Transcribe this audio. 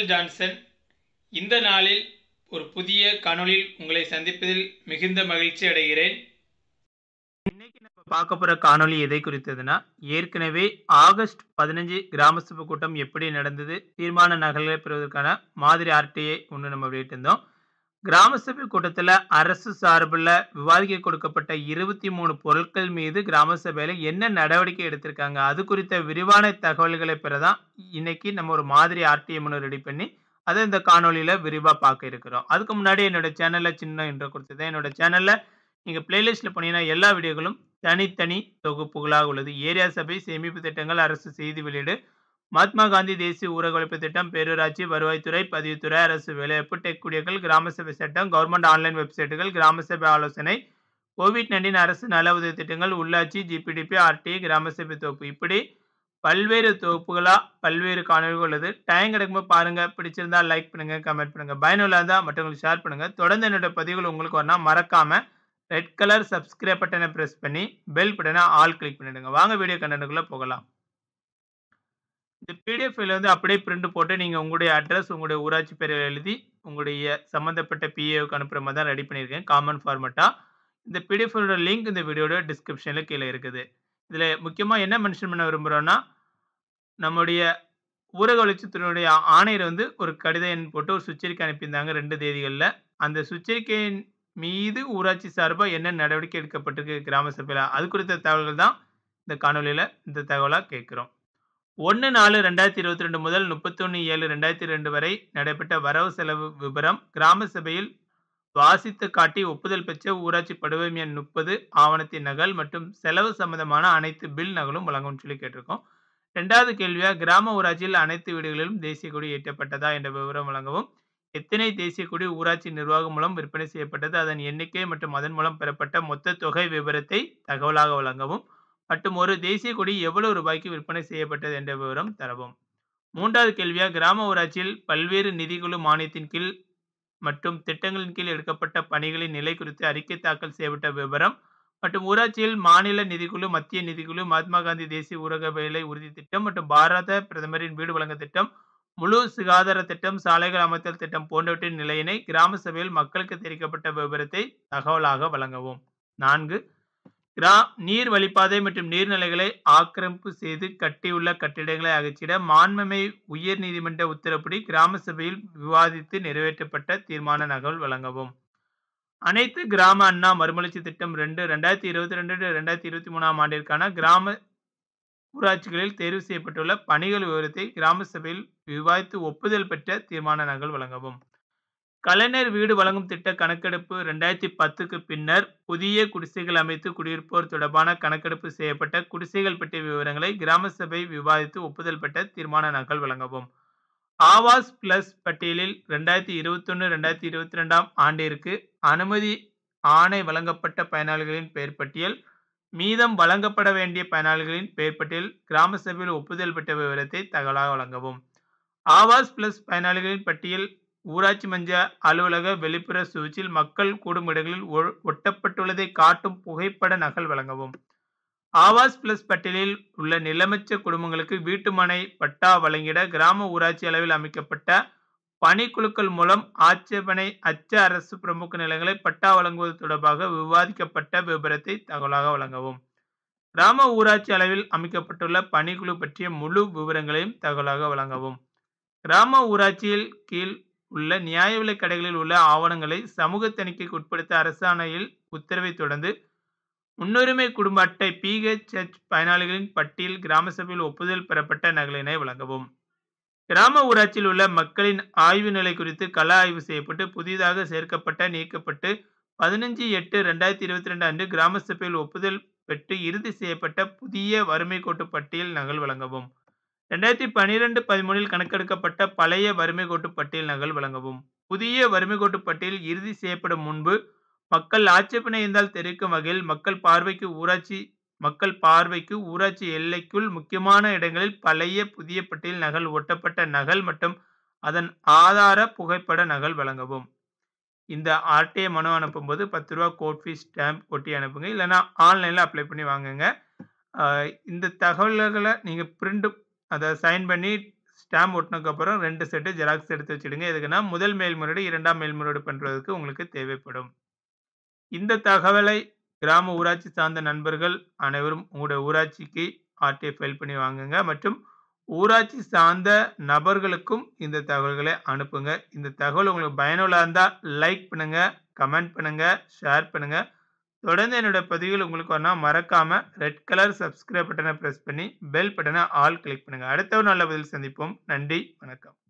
Michael Johnson இந்த நாளில் ஒரு புதிய காணொளியில் உங்களை சந்திப்பதில் மிகுந்த மகிழ்ச்சி அடைகிறேன் இன்னைக்கு நம்ம பார்க்க போற காணொளி எதை குறித்ததுன்னா ஏற்கனவே ஆகஸ்ட் பதினஞ்சு கிராம சபை கூட்டம் எப்படி நடந்தது தீர்மான நகல்களை பெறுவதற்கான மாதிரி ஆர்டிஐ ஒன்று நம்ம வெளியிட்டிருந்தோம் கிராம சபை கூட்டத்தில் அரசு சார்பில் விவாதிக்க கொடுக்கப்பட்ட இருபத்தி மூணு பொருட்கள் மீது கிராம சபையில் என்ன நடவடிக்கை எடுத்திருக்காங்க அது குறித்த விரிவான தகவல்களை பெற தான் இன்னைக்கு நம்ம ஒரு மாதிரி ஆர்டிஎம் ஒன்று ரெடி பண்ணி அதை இந்த காணொலியில் விரிவாக பார்க்க இருக்கிறோம் அதுக்கு முன்னாடி என்னோட சேனலில் சின்ன இன்ட்ரோ கொடுத்தது என்னோட சேனலில் நீங்கள் பிளேலிஸ்ட்டில் போனீங்கன்னா எல்லா வீடியோகளும் தனித்தனி தொகுப்புகளாக உள்ளது ஏரியா சபை சேமிப்பு திட்டங்கள் அரசு செய்தி வெளியீடு மகாத்மா காந்தி தேசிய ஊரக உழைப்பு திட்டம் பேரூராட்சி வருவாய்த்துறை பதிவுத்துறை அரசு வேலைவாய்ப்பு டெக் குடியர்கள் கிராம சபை சட்டம் கவர்மெண்ட் ஆன்லைன் வெப்சைட்டுகள் கிராம சபை ஆலோசனை கோவிட் நைன்டீன் அரசு நல உதவி திட்டங்கள் உள்ளாட்சி ஜிபிடிபி ஆர்டிஐ கிராம சபை தொகுப்பு இப்படி பல்வேறு தொகுப்புகளாக பல்வேறு காணொலிகள் உள்ளது டைம் கிடைக்கும்போது பாருங்கள் பிடிச்சிருந்தா லைக் பண்ணுங்கள் கமெண்ட் பண்ணுங்கள் பயனுள்ள இருந்தால் மற்றவங்களுக்கு ஷேர் பண்ணுங்கள் தொடர்ந்து என்னோட பதிவுகள் உங்களுக்கு வரணும் மறக்காமல் ரெட் கலர் சப்ஸ்கிரைப் பட்டனை ப்ரெஸ் பண்ணி பெல் பட்டனை ஆல் கிளிக் பண்ணிடுங்க வாங்க வீடியோ கண்டென்ட்டுக்குள்ளே போகலாம் இந்த பிடிஎஃப் ஃபைல் வந்து அப்படியே பிரிண்ட் போட்டு நீங்கள் உங்களுடைய அட்ரஸ் உங்களுடைய ஊராட்சி பேரை எழுதி உங்களுடைய சம்மந்தப்பட்ட பிஏவுக்கு அனுப்புகிற மாதிரி தான் ரெடி பண்ணியிருக்கேன் காமன் ஃபார்மெட்டாக இந்த பிடிஎஃபோட லிங்க் இந்த வீடியோட டிஸ்கிரிப்ஷனில் கீழே இருக்குது இதில் முக்கியமாக என்ன மென்ஷன் பண்ண விரும்புகிறோன்னா நம்முடைய ஊரக வளர்ச்சித்துறையுடைய ஆணையர் வந்து ஒரு கடித எண் போட்டு ஒரு சுச்சரிக்கை அனுப்பியிருந்தாங்க ரெண்டு தேதிகளில் அந்த சுச்சரிக்கையின் மீது ஊராட்சி சார்பாக என்ன நடவடிக்கை எடுக்கப்பட்டிருக்கு கிராம சபையில் அது குறித்த தகவல்கள் தான் இந்த காணொலியில் இந்த தகவலாக கேட்குறோம் ஒன்று நாலு ரெண்டாயிரத்தி இருபத்தி ரெண்டு முதல் முப்பத்தொன்று ஏழு ரெண்டாயிரத்தி ரெண்டு வரை நடைபெற்ற வரவு செலவு விவரம் கிராம சபையில் வாசித்து காட்டி ஒப்புதல் பெற்ற ஊராட்சி படுவை எண் முப்பது ஆவணத்தின் நகல் மற்றும் செலவு சம்பந்தமான அனைத்து பில் நகலும் வழங்கும்னு சொல்லி கேட்டிருக்கோம் ரெண்டாவது கேள்வியாக கிராம ஊராட்சியில் அனைத்து வீடுகளிலும் தேசிய கொடி ஏற்றப்பட்டதா என்ற விவரம் வழங்கவும் எத்தனை தேசிய கொடி ஊராட்சி நிர்வாகம் மூலம் விற்பனை செய்யப்பட்டது அதன் எண்ணிக்கை மற்றும் அதன் மூலம் பெறப்பட்ட மொத்த தொகை விவரத்தை தகவலாக வழங்கவும் மற்றும் ஒரு தேசிய கொடி எவ்வளவு ரூபாய்க்கு விற்பனை செய்யப்பட்டது என்ற விவரம் தரவும் மூன்றாவது கேள்வியாக கிராம ஊராட்சியில் பல்வேறு நிதிக்குழு மானியத்தின் கீழ் மற்றும் திட்டங்களின் கீழ் எடுக்கப்பட்ட பணிகளின் நிலை குறித்து அறிக்கை தாக்கல் செய்யப்பட்ட விவரம் மற்றும் ஊராட்சியில் மாநில நிதிக்குழு மத்திய நிதிக்குழு மகாத்மா காந்தி தேசிய ஊரக வேலை உறுதி திட்டம் மற்றும் பாரத பிரதமரின் வீடு வழங்க திட்டம் முழு சுகாதார திட்டம் சாலைகள் அமைத்தல் திட்டம் போன்றவற்றின் நிலையினை கிராம சபையில் மக்களுக்கு தெரிவிக்கப்பட்ட விவரத்தை தகவலாக வழங்கவும் நான்கு கிரா நீர் வழிப்பாதை மற்றும் நீர்நிலைகளை ஆக்கிரமிப்பு செய்து கட்டியுள்ள கட்டிடங்களை அகற்றிட மாண்புமை உயர் நீதிமன்ற உத்தரப்படி கிராம சபையில் விவாதித்து நிறைவேற்றப்பட்ட தீர்மான நகல் வழங்கவும் அனைத்து கிராம அண்ணா மறுமலர்ச்சி திட்டம் ரெண்டு ரெண்டாயிரத்தி இருபத்தி ரெண்டு ரெண்டாயிரத்தி இருபத்தி மூணாம் ஆண்டிற்கான கிராம ஊராட்சிகளில் தேர்வு செய்யப்பட்டுள்ள பணிகள் விவரத்தை கிராம சபையில் விவாதித்து ஒப்புதல் பெற்ற தீர்மான நகல் வழங்கவும் கலைஞர் வீடு வழங்கும் திட்ட கணக்கெடுப்பு ரெண்டாயிரத்தி பத்துக்கு பின்னர் புதிய குடிசைகள் அமைத்து குடியிருப்போர் தொடர்பான கணக்கெடுப்பு செய்யப்பட்ட குடிசைகள் பற்றிய விவரங்களை கிராம சபை விவாதித்து ஒப்புதல் பெற்ற தீர்மான நகல் வழங்கவும் ஆவாஸ் பிளஸ் பட்டியலில் ரெண்டாயிரத்தி இருபத்தொன்று ரெண்டாயிரத்தி இருபத்தி ரெண்டாம் ஆண்டிற்கு அனுமதி ஆணை வழங்கப்பட்ட பயனாளிகளின் பெயர் பட்டியல் மீதம் வழங்கப்பட வேண்டிய பயனாளிகளின் பெயர் பட்டியல் கிராம சபையில் ஒப்புதல் பெற்ற விவரத்தை தகவலாக வழங்கவும் ஆவாஸ் பிளஸ் பயனாளிகளின் பட்டியல் ஊராட்சி மன்ற அலுவலக வெளிப்புற சுவிட்சில் மக்கள் கூடும் இடங்களில் ஒட்டப்பட்டுள்ளதை காட்டும் புகைப்பட நகல் வழங்கவும் ஆவாஸ் பிளஸ் பட்டியலில் உள்ள நிலமற்ற குடும்பங்களுக்கு வீட்டுமனை பட்டா வழங்கிட கிராம ஊராட்சி அளவில் அமைக்கப்பட்ட பணிக்குழுக்கள் மூலம் ஆட்சேபனை அச்ச அரசு பிரமுக நிலங்களை பட்டா வழங்குவது தொடர்பாக விவாதிக்கப்பட்ட விவரத்தை தகவலாக வழங்கவும் கிராம ஊராட்சி அளவில் அமைக்கப்பட்டுள்ள பணிக்குழு பற்றிய முழு விவரங்களையும் தகவலாக வழங்கவும் கிராம ஊராட்சியில் கீழ் உள்ள நியாய விலை கடைகளில் உள்ள ஆவணங்களை சமூக தணிக்கைக்கு உட்படுத்த அரசாணையில் உத்தரவை தொடர்ந்து முன்னுரிமை குடும்ப அட்டை பிஹெச்ஹெச் பயனாளிகளின் பட்டியல் கிராம சபையில் ஒப்புதல் பெறப்பட்ட நகலினை வழங்கவும் கிராம ஊராட்சியில் உள்ள மக்களின் ஆய்வு நிலை குறித்து கள ஆய்வு செய்யப்பட்டு புதிதாக சேர்க்கப்பட்ட நீக்கப்பட்டு பதினஞ்சு எட்டு ரெண்டாயிரத்தி இருபத்தி ரெண்டு அன்று கிராம சபையில் ஒப்புதல் பெற்று இறுதி செய்யப்பட்ட புதிய வறுமை கோட்டு பட்டியல் நகல் வழங்கவும் ரெண்டாயிரத்தி பன்னிரெண்டு பதிமூணில் கணக்கெடுக்கப்பட்ட பழைய வறுமை கோட்டு பட்டியல் நகல் வழங்கவும் புதிய வறுமை கோட்டு பட்டியல் இறுதி செய்யப்படும் முன்பு மக்கள் ஆட்சேபனை இருந்தால் தெரிவிக்கும் வகையில் மக்கள் பார்வைக்கு ஊராட்சி மக்கள் பார்வைக்கு ஊராட்சி எல்லைக்குள் முக்கியமான இடங்களில் பழைய புதிய பட்டியல் நகல் ஒட்டப்பட்ட நகல் மற்றும் அதன் ஆதார புகைப்பட நகல் வழங்கவும் இந்த ஆர்டிஐ மனு அனுப்பும்போது பத்து ரூபா கோட் ஃபீஸ் ஸ்டாம்ப் ஒட்டி அனுப்புங்க இல்லைனா ஆன்லைனில் அப்ளை பண்ணி வாங்குங்க இந்த தகவல்களை நீங்கள் பிரிண்ட் அதை சைன் பண்ணி ஸ்டாம்ப் ஒட்டினதுக்கப்புறம் 2 செட்டு ஜெராக்ஸ் எடுத்து வச்சுடுங்க. எதுக்குன்னா, முதல் மேல்முறையீடு, 2ஆம் மேல்முறையீடு பண்றதுக்கு உங்களுக்கு தேவைப்படும். இந்த தகவலை கிராம ஊராட்சி சார்ந்த நண்பர்கள் அனைவரும் உங்களுடைய ஊராட்சிக்கு ஆர்டிஐ ஃபைல் பண்ணி வாங்குங்க மற்றும் ஊராட்சி சார்ந்த நபர்களுக்கும் இந்த தகவல்களை அனுப்புங்க. இந்த தகவல் உங்களுக்கு பயனுள்ளதா இருந்தா லைக் பண்ணுங்க, கமெண்ட் பண்ணுங்க, ஷேர் பண்ணுங்க. தொடர்ந்து என்னோட பதிவுகள் உங்களுக்கு வரணும்னா மறக்காம ரெட் கலர் சப்ஸ்கிரைப் பட்டன பிரஸ் பண்ணி பெல் பட்டன ஆல் கிளிக் பண்ணுங்க. அடுத்த ஒரு நல்ல பதிவில் சந்திப்போம். நன்றி, வணக்கம்.